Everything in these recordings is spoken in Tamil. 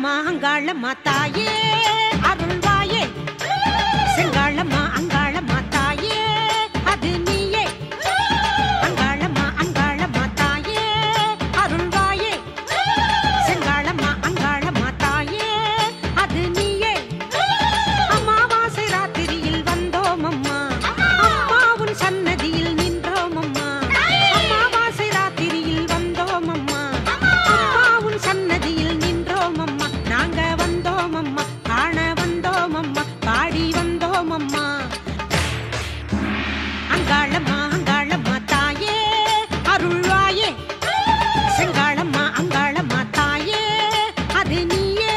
அங்காளம்மா அங்காளம்மா தாயே அருள்வாயே செங்காளம்மா அங்காளம்மா தாயே அது நீயே அங்காளம்மா அங்காளம்மா தாயே அருள்வாயே செங்காளம்மா அங்காளம்மா தாயே அது நீயே அமாவாசை ராத்திரியில் வந்தோம் அம்மா அம்மாவுன் சன்னதியில் நின்றோம் அம்மா அமாவாசை ராத்திரியில் வந்தோம் அம்மா அம்மாவுன் சன்னதியில் நின்றோம் அம்மா நாங்க வந்தோம் அம்மா காண வந்தோம் அம்மா பாடி வந்தோம் அம்மா அங்காளம்மா அங்காளம்மா தாயே அருள்வாயே செங்காளம்மா அங்காளம்மா தாயே அது நீயே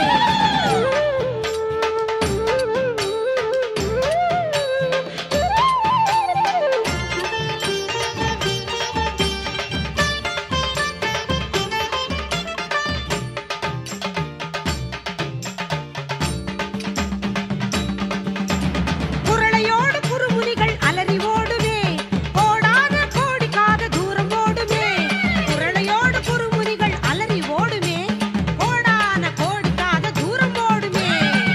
குரளையோடு குறுமுனிகள் அலறி ஓடுமே ஓடாத கோடிக்காத தூரம் ஓடுமே குரளையோடு குறுமுனிகள் அலறி ஓடுமே ஓடான கோடிக்காத தூரம் ஓடுமே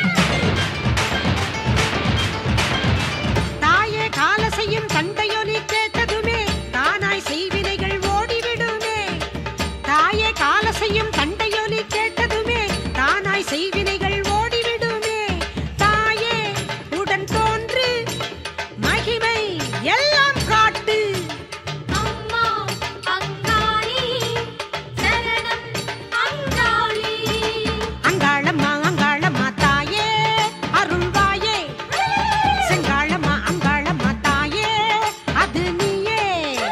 தாயே கால செய்யும் தந்தையொலி கேட்டதுமே தானாய் செய்வினைகள் ஓடிவிடுமே தாயே கால செய்யும் தண்டையொலி கேட்டதுமே தானாய் செய்வினைகள் ஓடிவிடுமே தாயே உடன் தோன்று மகிமை எல்லாம் காட்டு அம்மா அங்காளி சரணம் அங்காளி அங்காளம்மா அங்காளம்மா தாயே அருள்வாயே செங்காளம்மா அங்காளம்மா தாயே அது நீயே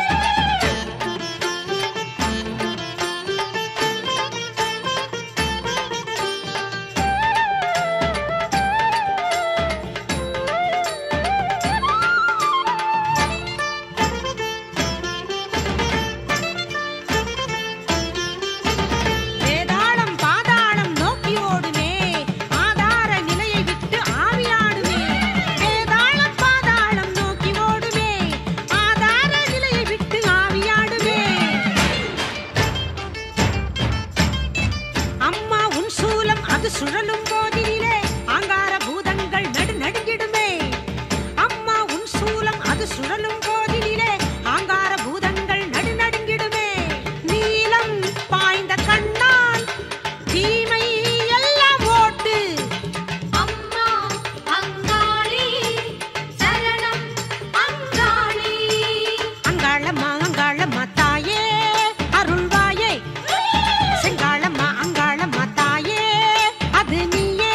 வேதாளம் பாதாளம் நோக்கி ஓடுமே ஆதார நிலையை விட்டு ஆவியாடுமே வேதாளம் பாதாளம் நோக்கி ஓடுமே ஆதார நிலையை விட்டு ஆவியாடுமே அம்மா உன் சூலம் அது சுழலும் போதிலே ஆங்கார பூதங்கள் நடு நடுங்கிடுமே அம்மா உன் சூலம் அது சுழலும் போதிலே ஆங்கார பூதங்கள் நடு நடுங்கிடுமே நீலம் பாய்ந்த கண்ணால் தீமை எல்லாம் ஓட்டு அம்மா அங்காளி சரணம் அங்காளி அங்காளம்மா அங்காளம்மா தாயே அருள்வாயே செங்காளம்மா அங்காளம்மா தாயே அது நீயே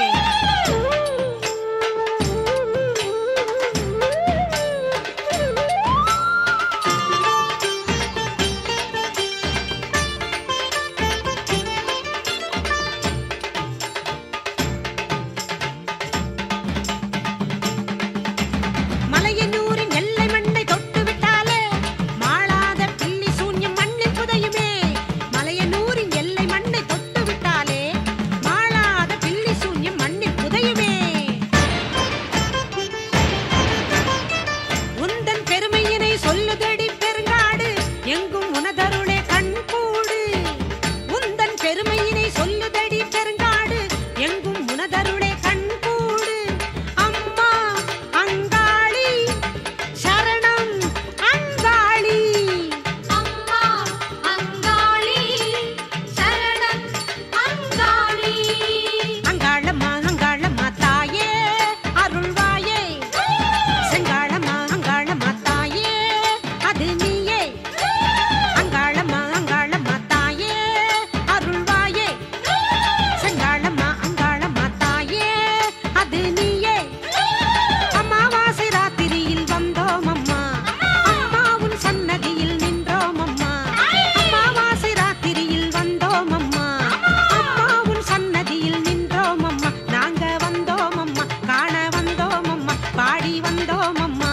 மலையனூரின் எல்லை மண்ணை தொட்டு விட்டாலே மாளாத பில்லி சூன்யம் மண்ணில் புதையுமே மலையனூரின் எல்லை மண்ணை தொட்டு விட்டாலே மாளாத பில்லி சூன்யம் மண்ணில் புதையுமே உந்தன் பெருமையினை சொல்லுதடி பெருங்காடு எங்கும் உனதருளே கண்கூடு உந்தன் பெருமையினை சொல்லுதடி பெருங்காடு எங்கும் உனதருளே கண்கூடு அம்மா அங்காளி சரணம் அங்காளி அம்மா அங்காளி சரணம் அங்காளி அங்காளம்மா அங்காளம்மா தாயே அருள்வாயே செங்காளம்மா அங்காளம்மா தாயே அது நீயே அங்காளம்மா அங்காளம்மா தாயே அருள்வாயே செங்காளம்மா அங்காளம்மா தாயே அது நீயே அமாவாசை ராத்திரியில் வந்தோம் அம்மா அம்மாவுன் சன்னதியில் நின்றோம் அம்மா அமாவாசை ராத்திரியில் வந்தோம் அம்மா அம்மாவுன் சன்னதியில் நின்றோம் அம்மா நாங்க வந்தோம் அம்மா காண வந்தோம் அம்மா பாடி வந்தோம் அம்மா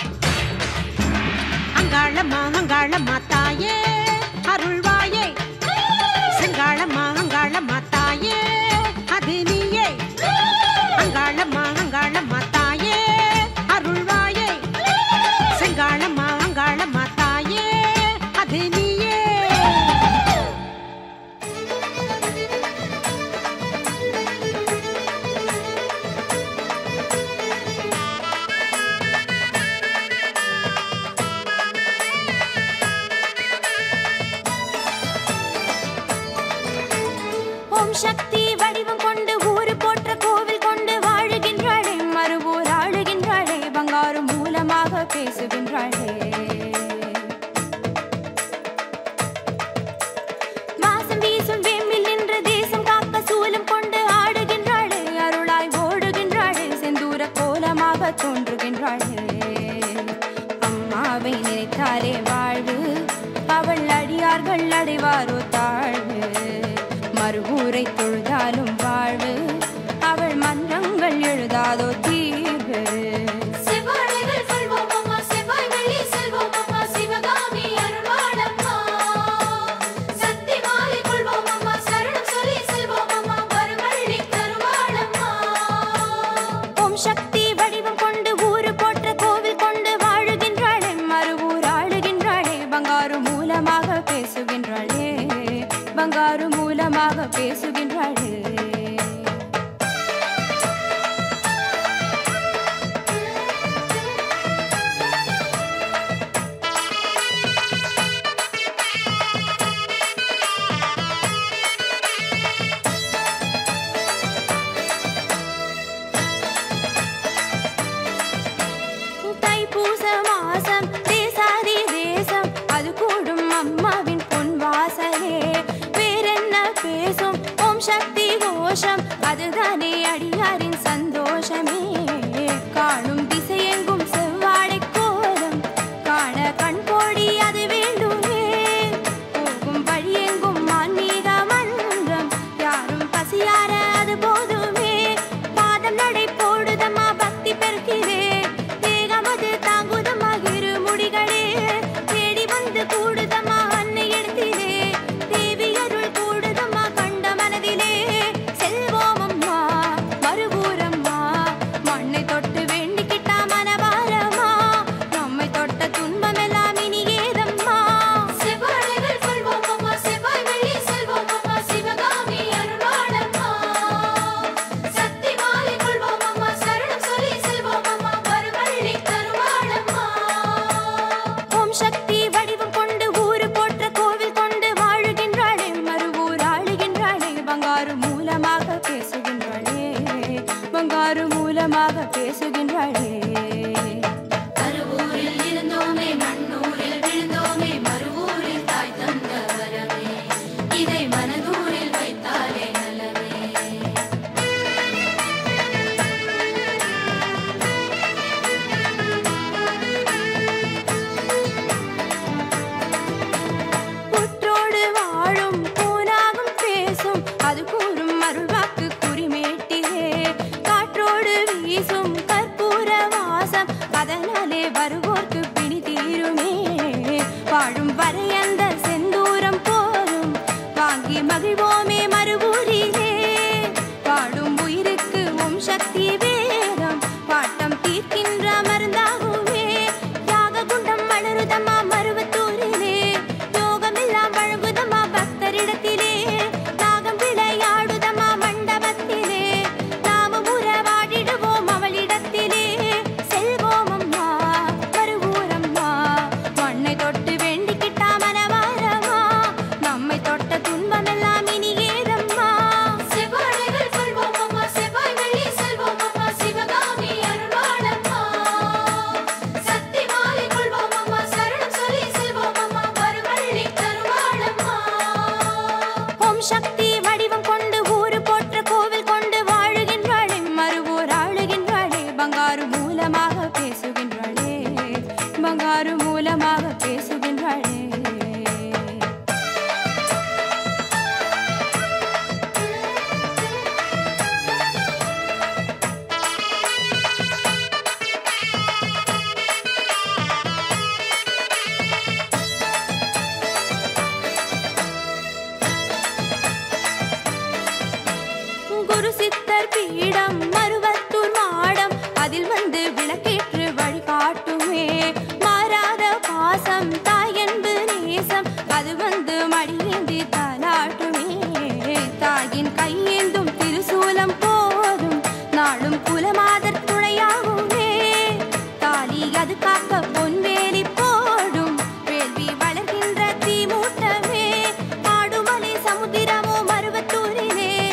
அங்காளம்மா அங்காளம்மா தாயே அருள்வாயே செங்காளம்மா அங்காளம்மா தாயே அது நீயே அங்காளம்மா அங்காளம்மா தாயே அருள்வாயே செங்காளம்மா அங்காளம்மா தாயே அது நீயே ஓம் சக்தி வடிவம் கொண்டு ஊரு போற்ற கோவில் கொண்டு வாழுகின்றாளே மறுவூர் ஆளுகின்றாளே பங்காரு மூலமாக பேசுகின்றாளே வாசம் வீசும் வேம்பில் நின்று தேசம் காக்க சூலம் கொண்டு ஆடுகின்றாளே அருளாய் ஓடுகின்றாளே செந்தூர கோலமாக தோன்றுகின்றாளே அம்மாவை நினைத்தாலே வாழ்வு அவள் அடியார்கள் அடைவாரோ தாழ்வு மறுவூரை தொழுதாலும் வாழ்வு அவள் மன்றங்கள் எழுதாதோ தீர்வு செவ்வாழைகள் சொல்வோம் அம்மா செவ்வாய் வெள்ளி செல்வோம் அம்மா சிவகாமி அருள்வாளம்மா சக்தி மாலை கொள்வோம் அம்மா சரணம் சொல்லி செல்வோம் அம்மா வருவள்ளி தருவாளம்மா ஓம் சக்தி வடிவம் கொண்டு ஊரு போற்ற கோவில் கொண்டு வாழுகின்றாளே மறுவூர் ஆளுகின்றாளே பங்காரு மூலமாக பேசுகின்றாளே பங்காரு மூலமாக பேசுகின்றாளே தைப்பூச மாசம் தேசாதி தேசம் அது கூடும் அம்மாவின் பொன் வாசலே வேறென்ன பேசும் ஓம் சக்தி கோஷம் அதுதானே அடியாரின் சந்தோஷமே காணும் திசையெங்கும் செவ்வாடை கோலம் காண கண் கோடி அது வேண்டுமே போகும் வழியெங்கும் ஆன்மீக மன்றம் யாரும் பசியார அது போதுமே பாதம் நடை போடுதம்மா பக்தி பெருக்கிறே தேகமது தாங்குதம்மா இரு முடிகளே தேடி வந்து கூடுதம்மா அன்னை எடுத்திலே தேவி அருள் கூடுதம்மா கண்ட மனதிலே செல்வோம் அம்மா மறுபூரம்மா மண்ணை தொட்டு வேண்டிக்கிட்டா மனபாரமா நம்மை தொட்ட துன்பமெல்லாம் இனி ஏதம்மா செவ்வாழைகள் சொல்வோம் அம்மா செவ்வாய் வெள்ளி செல்வோம் அம்மா சிவகாமி அருள்வாளம்மா சக்தி மாலை கொள்வோம் அம்மா சரணம் சொல்லி செல்வோம் அம்மா வருவள்ளி தருவாளம்மா ஓம் சக்தி வடிவம் கொண்டு ஊரு போற்ற கோவில் கொண்டு வாழுகின்றாளே மறுவூர் ஆளுகின்றாளே பங்காரு மூலமாக பேசுகின்றாளே பங்காரு மூலமாக பேசுகின்றாளே கருவூரில் இருந்தோமே மண்ணூரில் விழுந்தோமே மறுவூரில் தாய் தந்த வரமே இதை மனதூரில் வைத்தாலே நலமே புற்றோடு வாழும் போனாகும் பேசும் அது கூறும் அருள்வாக்கு குறிமேட்டிலே காற்றோடு வீசும் கற்பூர வாசம் அதனாலே வருவோர்க்கு பிணி தீருமே வாழும் வரை அந்த செந்தூரம் போரும் வாங்கி மகிழ்வோமே மறுபூரிலே வாழும் உயிருக்கு ஓம் சக்தி வேதம் பாட்டம் தீர்க்கின்ற மருந்தாகுமே யாக குண்டம் மலருதம்மா மருவத்தூரிலே யோகமெல்லாம் வழங்குதம்மா பக்தரிடத்திலே நாகம் விளையாடுதம்மா மண்டபத்திலே நாமும் உறவாடிடுவோம் அவளிடத்திலே செல்வோம் அம்மா மறுவூரம்மா மண்ணை தொட்டு வேண்டிக்கிட்டா மனவாரமா நம்மை தொட்ட துன்பமெல்லாம் இனி ஏதம்மா செவ்வாழைகள் சொல்வோம் அம்மா செவ்வாய் வெள்ளி செல்வோம் அம்மா சிவகாமி அருள்வாளம்மா சக்தி மாலை கொள்வோம் அம்மா சரணம் சொல்லி செல்வோம் அம்மா வருவள்ளி தருவாளம்மா ஓம் சக்தி வடிவம் கொண்டு ஊரு போற்ற கோவில் கொண்டு வாழுகின்றாளே மறுவூர் ஆளுகின்றாளே பங்காரு மூலமாக பேசுகின்றாளே பங்காரு மூலமாக பேசுகின்றாளே குரு சித்தர் பீடம் மருவத்தூர் மாடம் அதில் வந்து விளக்கேற்று வழிகாட்டுமே மாறாத பாசம் தாயன்பு நேசம் அது வந்து மடியேந்தி தாலாட்டுமே தாயின் கையேந்தும் திருசூலம் போதும் நாளும் குலமாதர் துணையாகுமே தாலி அது காக்க பொன்வேலி போடும் வேள்வி வளர்கின்ற தீமூட்டமே ஆடுமலை சமுத்திரமோ மருவத்தூரிலே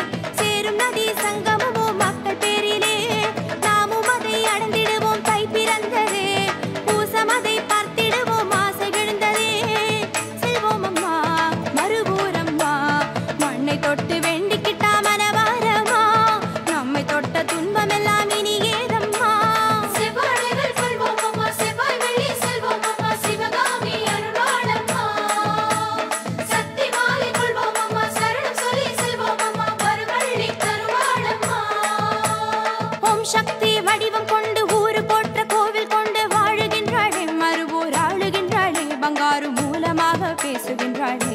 வீசுகின்றாளே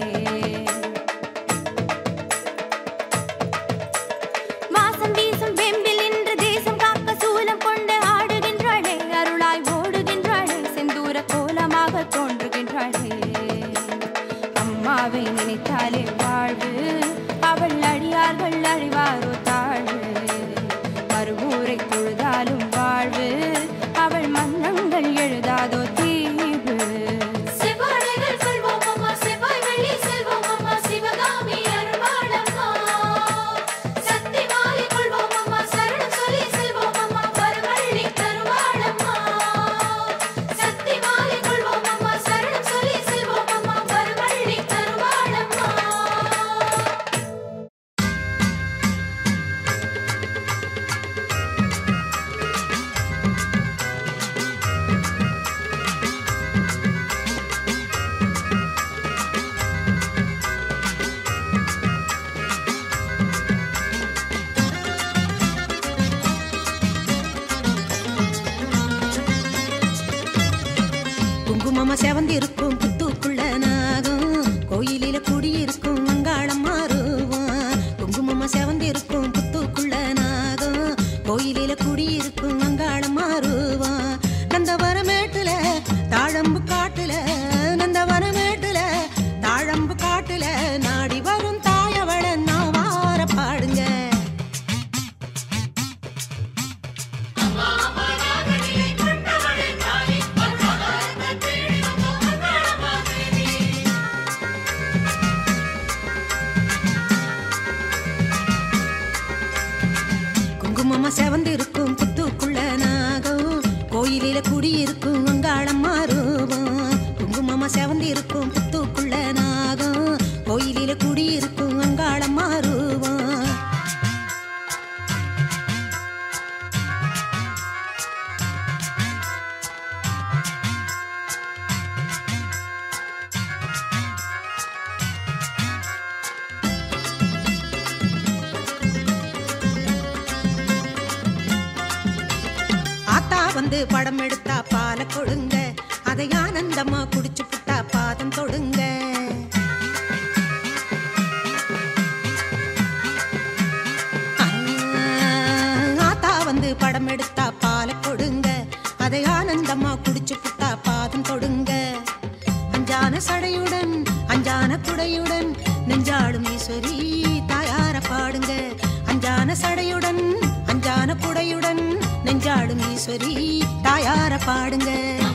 வாசம் வீசும் வெம்பில் இன்று தேசம் காக்க சூலம் கொண்டு ஆடுகின்றாளே அருளாய் ஓடுகின்றாளே செந்தூர கோலமாக தோன்றுகின்றாளே அம்மாவை நினைத்தாலே வாழ்வு அவள் அடியார்கள் அழிவாரோ தாழ்வு மறுவூரை தொழுதாலும் வாழ்வு அவள் மன்னங்கள் எழுதாதோ தீவு செவ்வாழைகள் சொல்வோம் அம்மா செவ்வாய் வெள்ளி செல்வோம் அம்மா சிவகாமி அருள்வாளம்மா சக்தி மாலை கொள்வோம் அம்மா சரணம் சொல்லி செல்வோம் அம்மா வரவள்ளி தருவாளம்மா சக்தி மாலை கொள்வோம் அம்மா சரணம் சொல்லி செல்வோம் அம்மா வரவள்ளி தருவாளம்மா குங்குமமா செவந்திருக்கும் புத்துக்குள்ள நாகம் கோயிலில குடியிருக்கும் மங்காளம் மாறுவான் குங்குமமா செவந்திருக்கும் புத்துக்குள்ள நாகம் கோயிலில குடியிருக்கும் மங்காளம் மாறுவான் நந்தவனமேட்டுல தாழம்பு காட்டுல நந்தவனமேட்டுல தாழம்பு காட்டுல நாடி வரும் தாயவள நாவார பாடுங்க குங்குமமா செவந்திருக்கும் புத்துக்குள்ள நாகம் கோயிலில குடியிருக்கும் அங்காளம் மாறுவோம் குங்குமமா செவந்திருக்கும் புத்துக்குள்ள நாகம் கோயிலில குடியிருக்கும் அங்காளம் மாறுவோம் ஆத்தா வந்து படம் எடுத்தா பால கொடுங்க அதை ஆனந்தமா குடிச்சு புட்டா பாதம் தொடுங்க ஆ, ஆத்தா வந்து படம் எடுத்தா பால கொடுங்க அதை ஆனந்தமா குடிச்சு புட்டா பாதம் தொடுங்க அஞ்சான சடையுடன் அஞ்சான குடையுடன் நெஞ்சாடும் ஈஸ்வரி தாயார பாடுங்க அஞ்சான சடையுடன் அஞ்சான குடையுடன் நெஞ்சாடும் ஈஸ்வரி தாயார பாடுங்க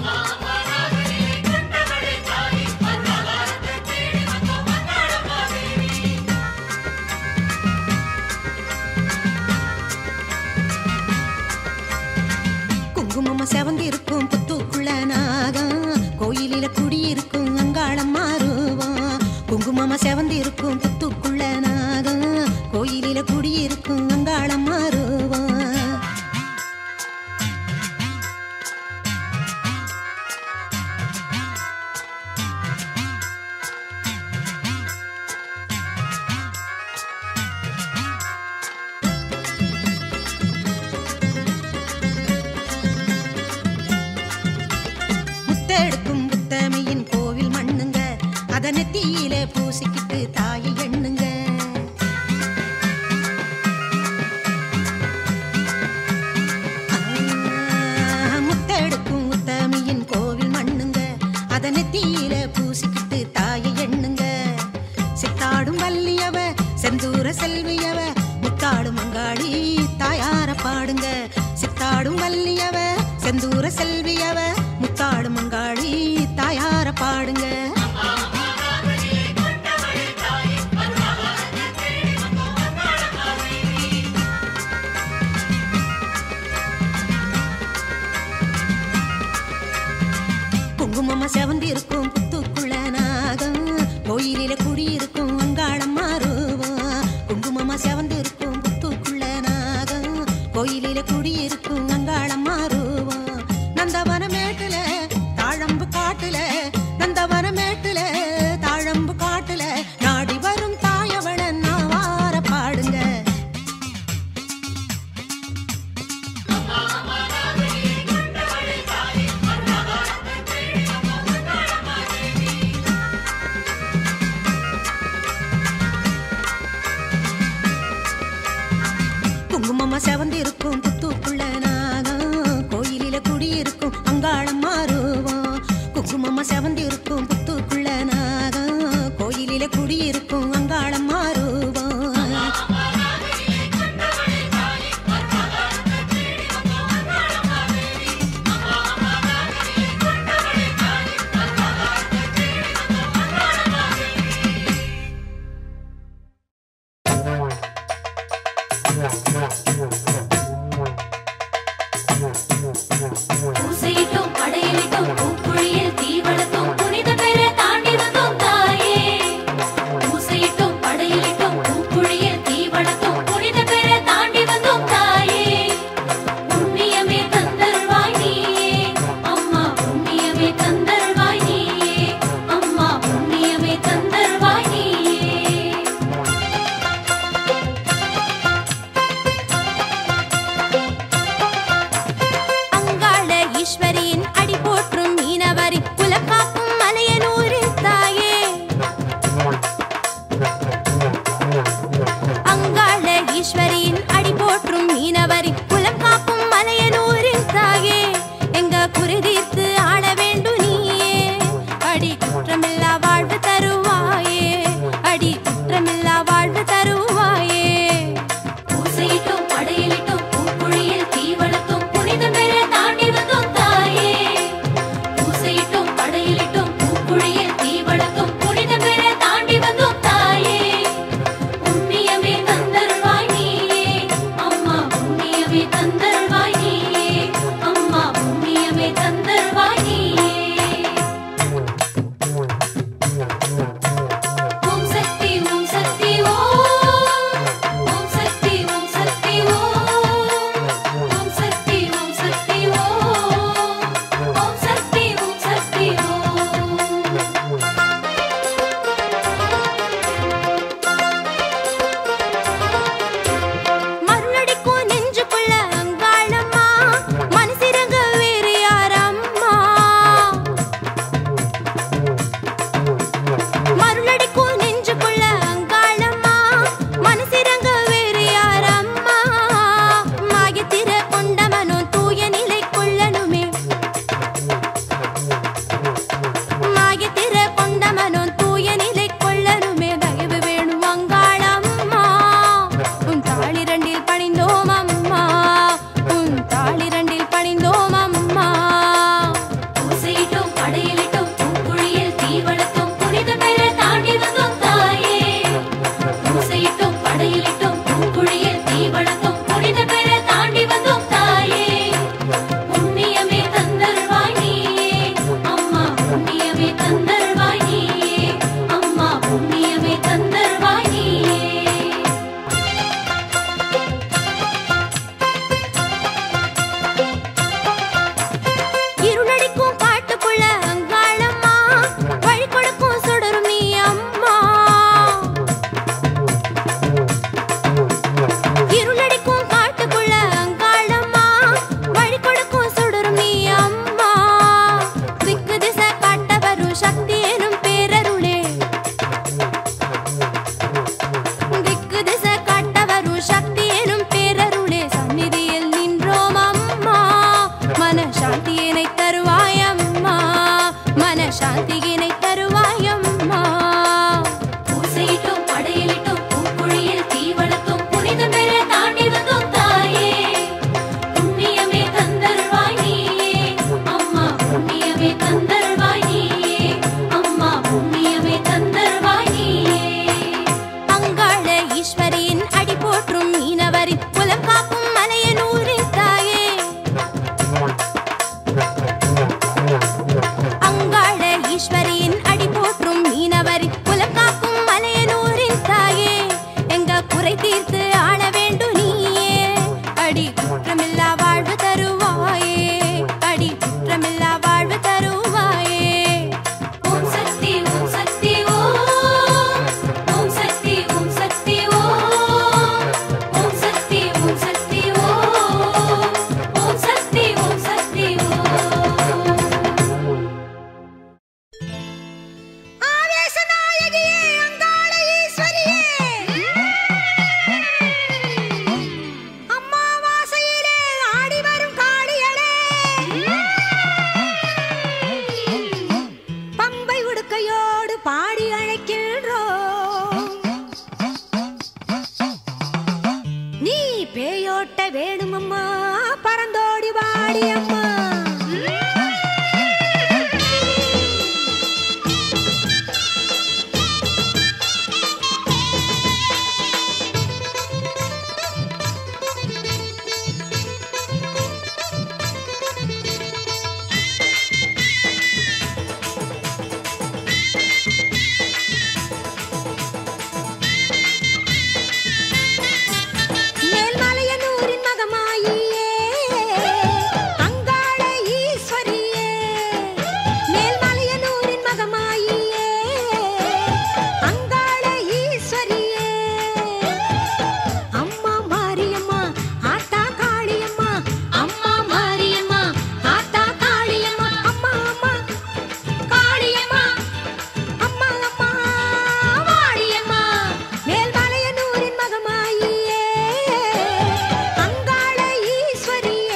குங்குமமா செவந்திருக்கும் புத்துக்குள்ள நாகம் கோயிலில குடியிருக்கும் அங்காளம் மாறுவான் குங்குமமா செவந்திருக்கும் புத்துக்குள்ள நாகம் கோயிலில குடியிருக்கும் அங்காளம் மாறுவான் முத்தெடுக்கும் முத்தமையின் கோவில் மண்ணுங்க அத நெத்தியில பூசிக்கிட்டு தாயை எண்ணுங்க ஆ, முத்தெடுக்கும் முத்தமையின் கோவில் மண்ணுங்க அத நெத்தியில பூசிக்கிட்டு தாயை எண்ணுங்க சித்தாடும் வள்ளியவ செந்தூர செல்வியவ முத்தாடும் மங்காளி தாயார பாடுங்க சித்தாடும் வள்ளியவ செந்தூர செல்வியவ முத்தாடும் மங்காளி தாயார பாடுங்க அம்மா செவந்திருக்கும் புத்துக்குள்ள நாகம் கோயிலில குடியிருக்கும் அங்காளம் மாறுவோம் பூசையிட்டும் படையலிட்டும் பூக்குழியில் தீ வளர்த்தும் புனித பெற தாண்டி வந்தோம் தாயே அம்மா பறந்தோடி வாடி அம்மா மேல்மலையனூரின் மகமாயியே அங்காள ஈஸ்வரியே மேல்மலையனூரின் மகமாயியே அங்காள ஈஸ்வரியே அம்மா மாரியம்மா ஆத்தா காளியம்மா அம்மா மாரியம்மா ஆத்தா காளியம்மா அம்மா அம்மா காளியம்மா அம்மா அம்மா வாடியம்மா மேல்மலையனூரின் மகமாயியே அங்காள ஈஸ்வரியே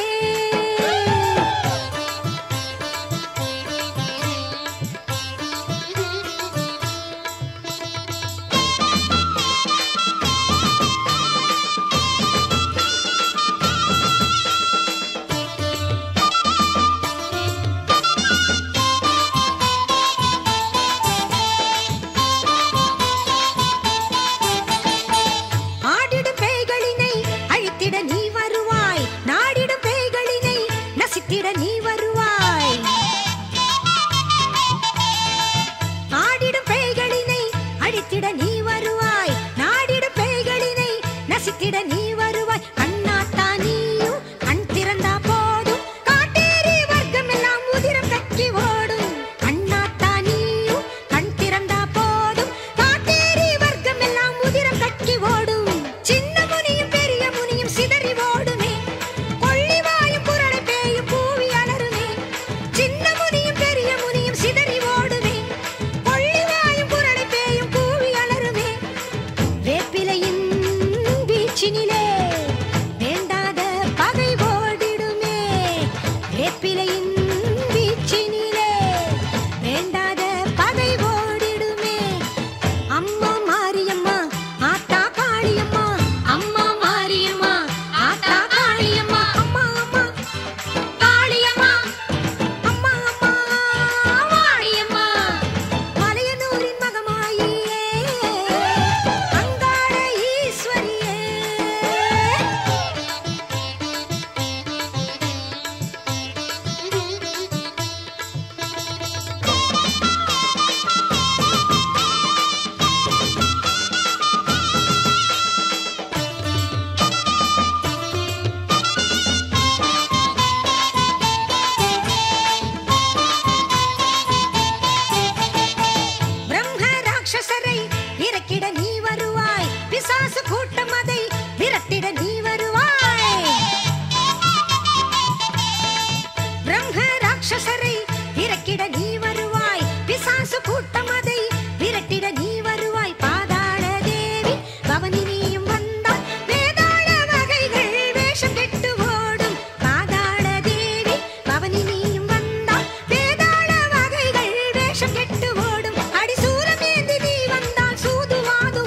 ஆடிடும் பேய்களினை அழித்திட நீ வருவாய் நாடிடும் பேய்களினை நசித்திட நீ வருவாய் ஆடிடும் பேய்களினை அழித்திட நீ வருவாய் நாடிடும் பேய்களினை நசித்திட நீ வருவாய் கண்ணாத்தா நீயும் கண் திறந்தா போதும் காட்டேரி வர்க்கம் எல்லாம் உதிரம் கக்கி ஓடும் கண்ணாத்தா நீயும் கண் திறந்தா போதும் காட்டேரி வர்க்கம் எல்லாம் உதிரம் கக்கி ஓடும் சின்ன முனியும் பெரிய முனியும் சிதறி ஓடுமே கொள்ளிவாயும் குரடை பேயும் பூவி அலறுமே சின்ன முனியும் பெரிய முனியும் சிதறி ஓடுமே கொள்ளிவாயும் குரடை பேயும் பூவி அலறுமே வேப்பிலையின் வீச்சினிலே வேண்டாத பகை ஓடிடுமே வேப்பிலையின் வீச்சினிலே வேண்டாத பகை ஓடிடுமே அம்மா மாரியம்மா ஆத்தா காளியம்மா அம்மா மாரியம்மா ஆத்தா காளியம்மா அம்மா அம்மா காளியம்மா அம்மா அம்மா வாழியம்மா மலையனூரின் மகமாயியே அங்காள ஈஸ்வரியே பிரம்ம ராட்சசரை இறக்கிட நீ வருவாய் பிசாசு கூட்டம் அதை விரட்டிட நீ வருவாய் பிரம்ம ராட்சசரை இறக்கிட நீ வருவாய் பிசாசு கூட்டம் அதை விரட்டிட நீ வருவாய் பாதாள தேவி பவனி நீயும் வந்தால் வேதாள வகைகள் வேஷம் கெட்டு ஓடும் பாதாள தேவி பவனி நீயும் வந்தால் வேதாள வகைகள் வேஷம் கெட்டு ஓடும் அடிசூரம் ஏந்தி நீ வந்தால் சூதுவாது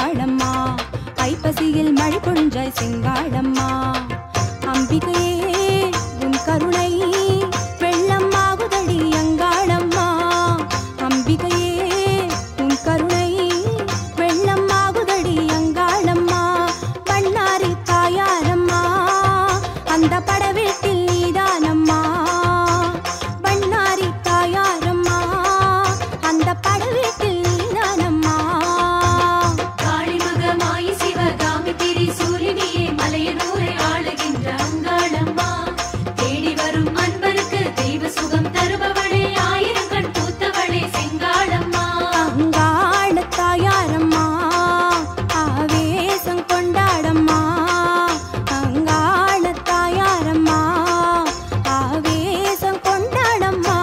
செங்காளம்மா ஐப்பசியில் மழை பொழிஞ்சாய் செங்காளம்மா அம்பிகையே உன் கருணை வெள்ளமாகுதடி அங்காளம்மா அம்பிகையே உன் கருணை வெள்ளமாகுதடி அங்காளம்மா பண்ணாரி தாயாரம்மா அந்த படவீட்டில் நீதானம்மா பண்ணாரி தாயாரம்மா அந்த படவீட்டில் நீதானம்மா காளிமகமாயி சிவகாமி திரி சூலினியே மலையனூரை ஆளுகின்ற அங்காளம்மா தேடி வரும் அன்பருக்கு தெய்வ சுகம் தருபவளே ஆயிரம் கண் பூத்தவளே செங்காளம்மா அங்காள தாயாரம்மா ஆவேசம் கொண்டாடம்மா அங்காள தாயாரம்மா ஆவேசம் கொண்டாடம்மா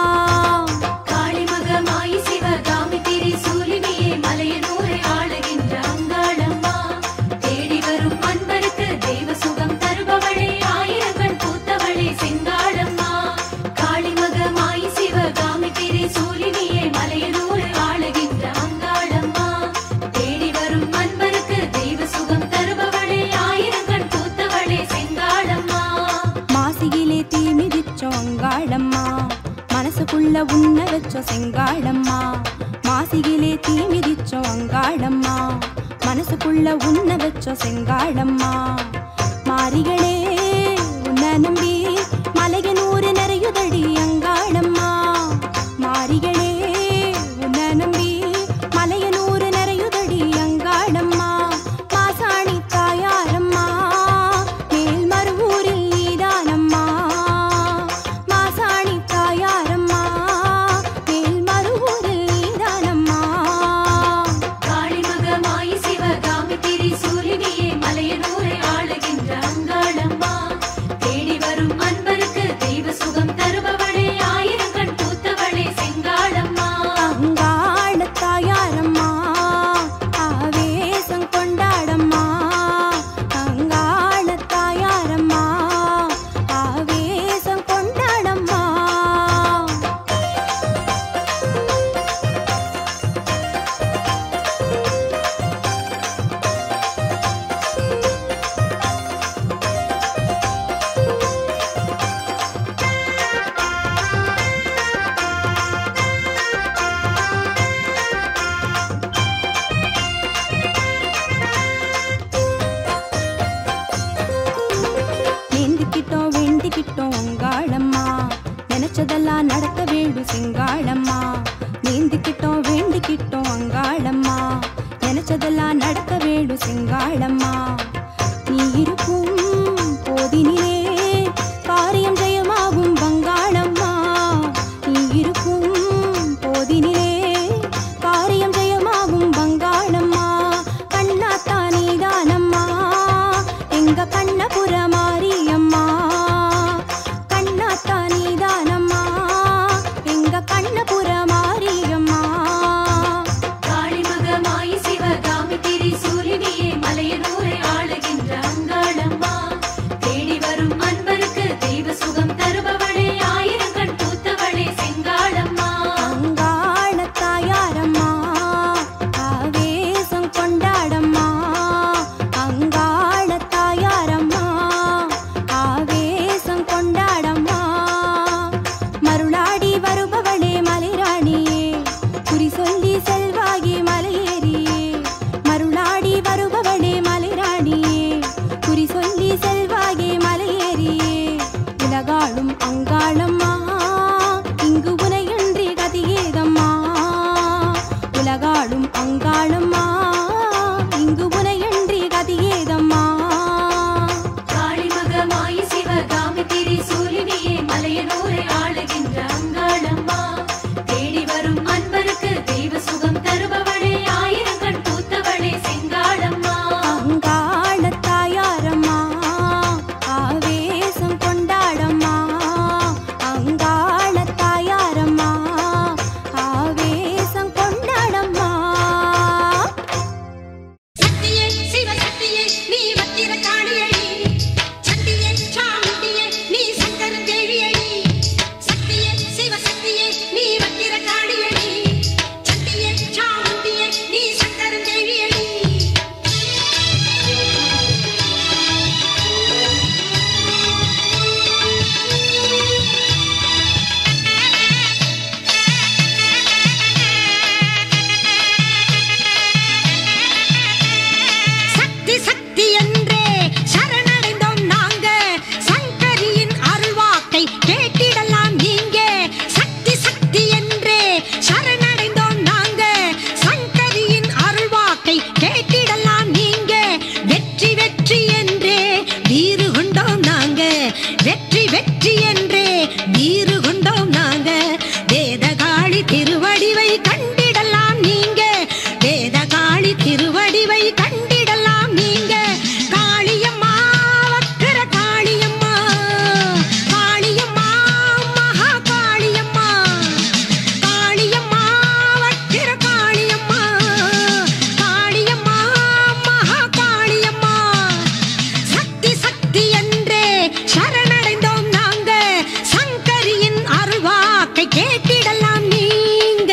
காளிமகமாயி சிவகாமி திரி சூலினியே மலையனூரை ஆளுகின்ற அங்காளம்மா தேடி வரும் அன்பருக்கு தெய்வ சுகம் தருபவளே ஆயிரம் கண் பூத்தவளே செங்காளம்மா காளிமகமாயி சிவகாமி திரி சூலினியே மலையனூரை ஆளுகின்ற அங்காளம்மா தேடி வரும் அன்பருக்கு தெய்வ சுகம் தருபவளே ஆயிரம் கண் பூத்தவளே செங்காளம்மா மாசியிலே தீ மிதிச்சோம் அங்காளம்மா மனசுக்குள்ள உன்ன வச்சோம் செங்காளம்மா மாசியிலே தீ மிதிச்சோம் அங்காளம்மா மனசுக்குள்ள உன்ன வச்சோம் செங்காளம்மா மாரிகளே உன்னை நம்பி மலையனூறு நிறையுதடி அங்காளம்மா மாரிகளே உன்னை நம்பி மலையனூறு நிறையுதடி அங்காளம்மா மாசாணி தாயாரம்மா மேல் மருவூரில் நீதானம்மா மாசாணி தாயாரம்மா மேல் மருவூரில் நீதானம்மா காளிமகமாயி சிவகாமி திரி சூலினியே மலையனூரை ஆளுகின்ற அங்காளம்மா தேடி வரும் அன்பருக்கு தெய்வ சுகம் தருபவளே ஆயிரம் கண் பூத்தவளே செங்காளம்மா அங்காள தாயாரம்மா ஆவேசம் கொண்டாடம்மா அங்காள தாயாரம்மா ஆவேசம் கொண்டாடம்மா வேண்டிக்கிட்டோம் வேண்டிக்கிட்டோம் அங்காளம்மா நினைச்சதெல்லாம் நடக்க வேணும் செங்காளம்மா வேண்டிக்கிட்டோம் வேண்டிக்கிட்டோம் அங்காளம்மா நினைச்சதெல்லாம் நடக்க வேணும் செங்காளம்மா நீ இருக்கும் போதினிலே காரியம் ஜெயமாகும் பங்காளம்மா நீ இருக்கும் போதினிலே காரியம் ஜெயமாகும் பங்காளம்மா கண்ணாத்தா நீதானம்மா எங்க கண்ணபுர மாரியம்மா கண்ணாத்தா நீதானம்மா எங்க கண்ணபுர மாரியம்மா காளிமகமாயி சிவகாமி திரி சூலினியே மலையனூரை ஆளுகின்ற அங்காளம்மா தேடி வரும் திருவடிவை கண்டிடலாம் நீங்க காளியம்மா வக்கர காளியம்மா காளியம்மா மகா காளியம்மா காளியம்மா வக்கிர காளியம்மா காளியம்மா மகா காளியம்மா சக்தி சக்தி என்றே சரணடைந்தோம் நாங்க சங்கரியின் அருள்வாக்கை கேட்டிடலாம் நீங்க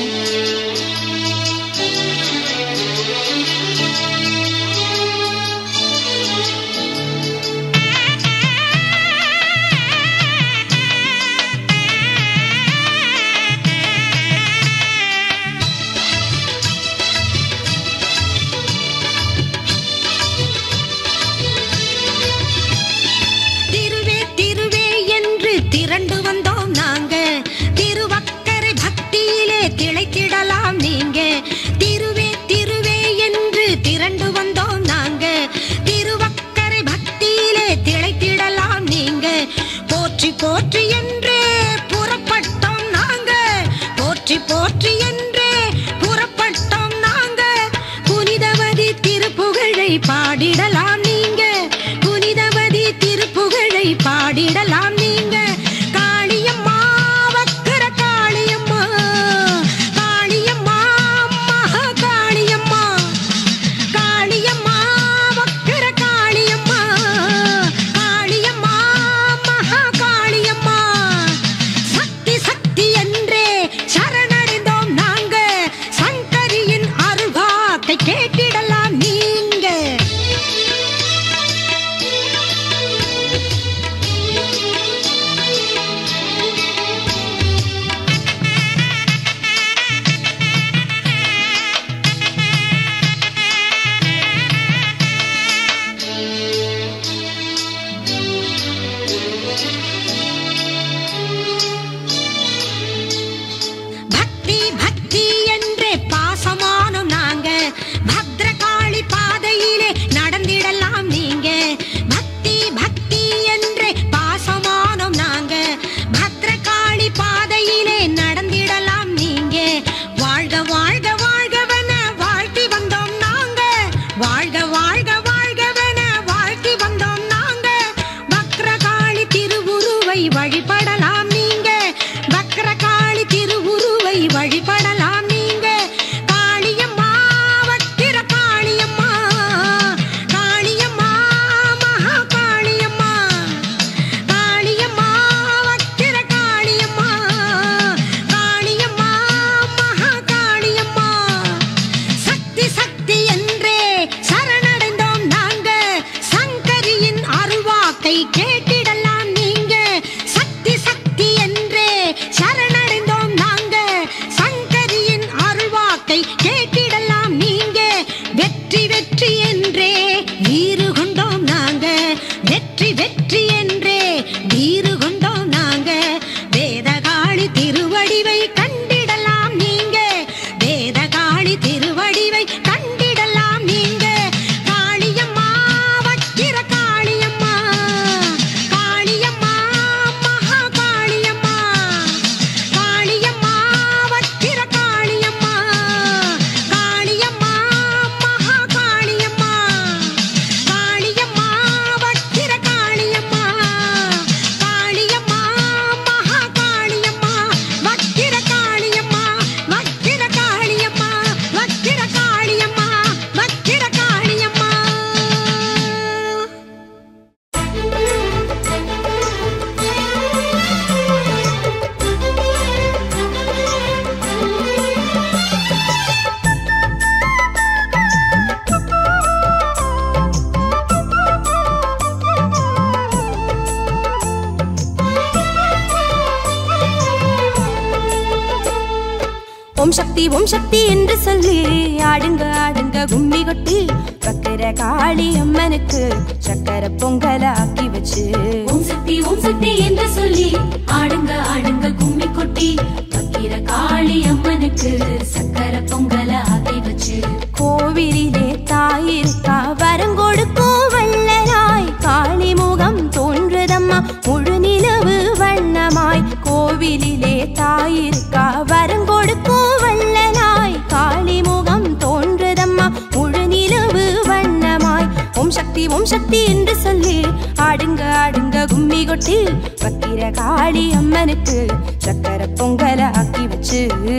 திருவே திருவே என்று திரண்டு வந்தோம் நாங்க திருவக்கரை பக்தியிலே திளைத்திடலாம் நீங்க திருவே திருவே என்று திரண்டு வந்தோம் நாங்க திருவக்கரை பக்தியிலே திளைத்திடலாம் நீங்க போற்றி போற்றி என்றே புறப்பட்டோம் நாங்க போற்றி போற்றி என்றே புறப்பட்டோம் நாங்க புனிதவதி திருப்புகழை பாடிடலாம் நீங்க புனிதவதி திருப்புகழை பாடிடலாம் நீங்க காளியம்மா வக்கர காளியம்மா காளியம்மா மகா காளியம்மா காளியம்மா வக்கர காளியம்மா காளியம்மா மகா காளியம்மா சக்தி சக்தி என்றே சரணடைந்தோம் நாங்க சங்கரியின் அருள்வாக்கை கேட்டிடலாம் நீங்க பக்தி பக்தி என்றே பாசமானோம் நாங்க பத்ரகாளி பாதையிலே நடந்திடலாம் நீங்க பக்தி பக்தி என்றே பாசமானோம் நாங்க பத்ரகாளி பாதையிலே நடந்திடலாம் நீங்க வாழ்க வாழ்க வாழ்கவன வாழ்த்தி வந்தோம் நாங்க வாழ்க வாழ்க வாழ்கவன வாழ்த்தி வந்தோம் நாங்க வக்ரகாளி திருவுருவை வழிபடலாம் நீங்க வக்ரகாளி திருவுருவை வழிபடலாம் நீங்க காளியம்மா வக்கிர காளியம்மா காளியம்மா மகா காளியம்மா காளியம்மா வக்கிர காளியம்மா காளியம்மா மகா காளியம்மா சக்தி சக்தி என்றே சரணடைந்தோம் நாங்க சங்கரியின் அருள்வாக்கை கேட்டிடலாம் நீங்க சக்தி சக்தி என்றே சரணடைந்தோம் நாங்க சங்கரியின் அருள்வாக்கை கேட்டிடலாம் நீங்க வெற்றி வெற்றி என்றே வீறு கொண்டோம் நாங்க வெற்றி வெற்றி என்றே வீறு கொண்டோம் நாங்க வேதகாளி திருவடிவை கண்டிடலாம் நீங்க வேதகாளி திருவடிவை கண்டிடலாம் நீங்க காளியம்மா வக்கிர காளியம்மா காளியம்மா மகா காளியம்மா காளியம்மா வக்கிர காளியம்மா காளியம்மா மகா காளியம்மா காளியம்மா வக்கிர காளியம்மா காளியம்மா மகா காளியம்மா வக்கிர காளியம்மா வக்கிர காளியம்மா வக்கிர காளியம்மா வக்கிர காளியம்மா ஓம் சக்தி ஓம் சக்தி என்று சொல்லி ஆடுங்க ஆடுங்க கும்மி கொட்டி வக்கிர காளி அம்மனுக்கு சக்கர பொங்கல ஆக்கி வச்சு ஓம் சக்தி ஓம் சக்தி என்று சொல்லி ஆடுங்க ஆடுங்க கும்மி கொட்டி வக்கிர காளி அம்மனுக்கு சக்கர பொங்கல ஆக்கி வச்சு கோவிலிலே தாயிருக்கா வரங்கொடுக்கும் வள்ளலாய் காளி முகம் தோன்றுதம்மா முழு நிலவு வண்ணமாய் கோவிலிலே தாயிருக்கா வரங்கொடுக்கும் வள்ளலாய் காளி முகம் தோன்றுதம்மா முழு நிலவு சக்தி ஓம் சக்தி என்று சொல்லி ஆடுங்க ஆடுங்க கும்மி கொட்டி வக்கிர காளி அம்மனுக்கு சக்கர பொங்கல ஆக்கி வச்சு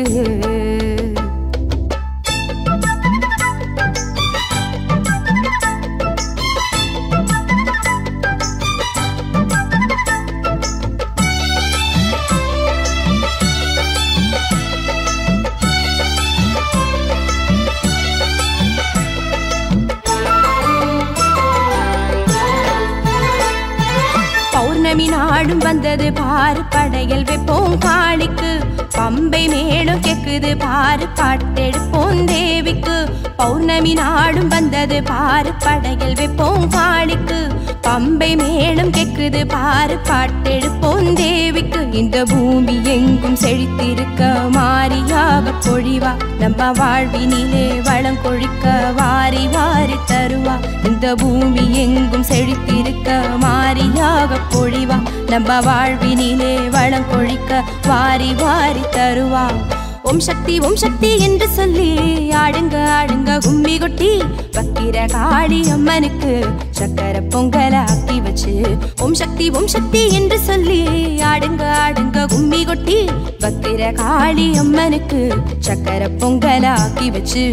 பௌர்ணமி நாடும் வந்தது பாரு படையல் வைப்போம் காளிக்கு பம்பை மேலும் கேக்குது பாரு பாட்டெடுப்போம் தேவிக்கு பௌர்ணமி நாடும் வந்தது பாரு படையல் வைப்போம் காளிக்கு பம்பை மேலும் கேக்குது பாரு பாட்டெடுப்போம் தேவிக்கு இந்த பூமி எங்கும் செழித்திருக்க மாரியாக பொழிவா நம்ம வாழ்வினிலே வளம் கொழிக்க வாரி வாரி தருவா இந்த பூமி எங்கும் செழித்திருக்க மாரியாக பொழிவா நம்ம வாழ்வினிலே வளம் கொழிக்க வாரி வாரி தருவா ஓம் சக்தி ஓம் சக்தி என்று சொல்லி ஆடுங்க ஆடுங்க கும்மி கொட்டி வக்கிர காளி அம்மனுக்கு சக்கர பொங்கல ஆக்கி வச்சு ஓம் சக்தி ஓம் சக்தி என்று சொல்லி ஆடுங்க ஆடுங்க கும்மி கொட்டி வக்கிர காளி அம்மனுக்கு சக்கர பொங்கல ஆக்கி வச்சு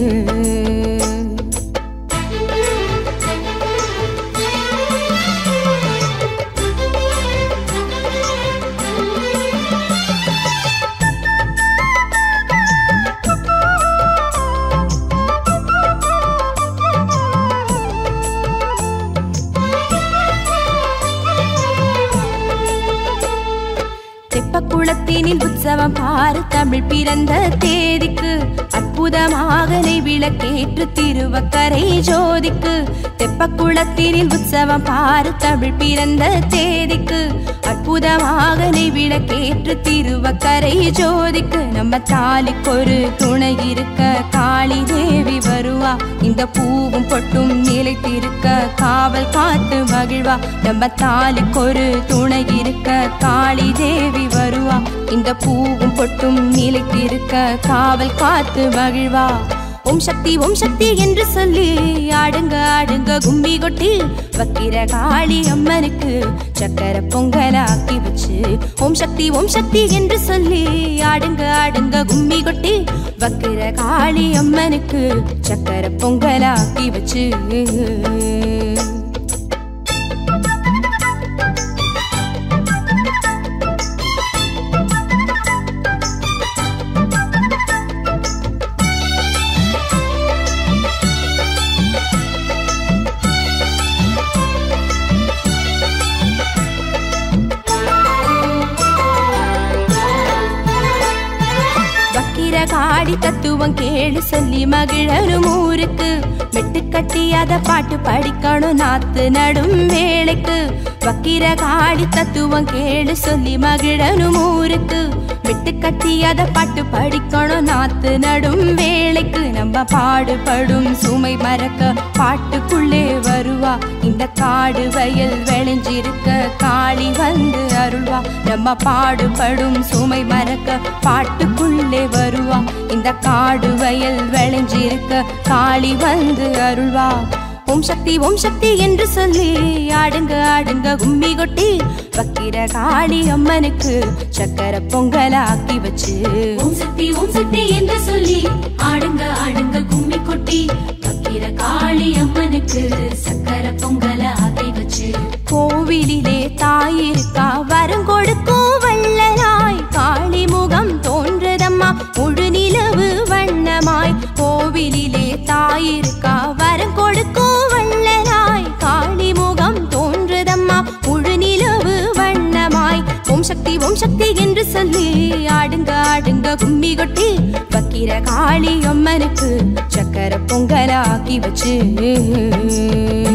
தெப்பக்குளத்தினில் உற்சவம் பாரு தமிழ் பிறந்த தேதிக்கு அற்புதமாக நெய் விளக்கேற்று திருவக்கரை ஜோதிக்கு தெப்பக்குளத்தினில் உற்சவம் பாரு தமிழ் பிறந்த தேதிக்கு அற்புதமாக நெய் விளக்கேற்று திருவக்கரை ஜோதிக்கு நம்ம தாலிக்கொரு துணை இருக்க காளி தேவி வருவா இந்த பூவும் பொட்டும் நிலைத்திருக்க காவல் காத்து மகிழ்வா நம்ம தாலிக்கொரு துணை இருக்க காளி தேவி வருவா இந்த பூவும் பொட்டும் நிலைத்திருக்க காவல் காத்து மகிழ்வா ஓம் சக்தி ஓம் சக்தி என்று சொல்லி ஆடுங்க ஆடுங்க கும்மி கொட்டி வக்கிர காளி அம்மனுக்கு சக்கர பொங்கல ஆக்கி வச்சு ஓம் சக்தி ஓம் சக்தி என்று சொல்லி ஆடுங்க ஆடுங்க கும்மி கொட்டி வக்கிர காளி அம்மனுக்கு சக்கர பொங்கல ஆக்கி வச்சு வக்கிர காடி தத்துவம் கேளு சொல்லி மகிழரும் ஊருக்கு மெட்டு கட்டி அத பாட்டு படிக்கணும் நாத்து நடும் வேளைக்கு வக்கிர காடி தத்துவம் கேளு சொல்லி மகிழனும் ஊருக்கு மெட்டு கட்டி அத பாட்டு படிக்கணும் நாத்து நடும் வேளைக்கு நம்ம பாடுபடும் சுமை மறக்க பாட்டுக்குள்ளே வருவா இந்த காடு வயல் விளைஞ்சிருக்க காளி வந்து அருள்வா நம்ம பாடுபடும் சுமை மறக்க பாட்டுக்குள்ளே வருவா இந்த காடு வயல் விளைஞ்சிருக்க காளி வந்து அருள்வா ஓம் சக்தி ஓம் சக்தி என்று சொல்லி ஆடுங்க ஆடுங்க கும்மி கொட்டி வக்கிர காளி அம்மனுக்கு சக்கர பொங்கல ஆக்கி வச்சு ஓம் சக்தி ஓம் சக்தி என்று சொல்லி ஆடுங்க ஆடுங்க கும்மி கொட்டி வக்கிர காளி அம்மனுக்கு சக்கர பொங்கல ஆக்கி வச்சு கோவிலிலே தாயிருக்கா வரம் கொடுக்கும் வள்ளலாய் காளி முகம் தோன்றுதம்மா முழு நிலவு வண்ணமாய் கோவிலிலே தாயிருக்கா வரம் கொடுக்கும் வள்ளலாய் காளி முகம் தோன்றுதம்மா முழு நிலவு வண்ணமாய் ஓம் சக்தி ஓம் சக்தி என்று சொல்லி ஆடுங்க ஆடுங்க கும்மி கொட்டி வக்கிர காளி அம்மனுக்கு சக்கர பொங்கலாக்கி வச்சு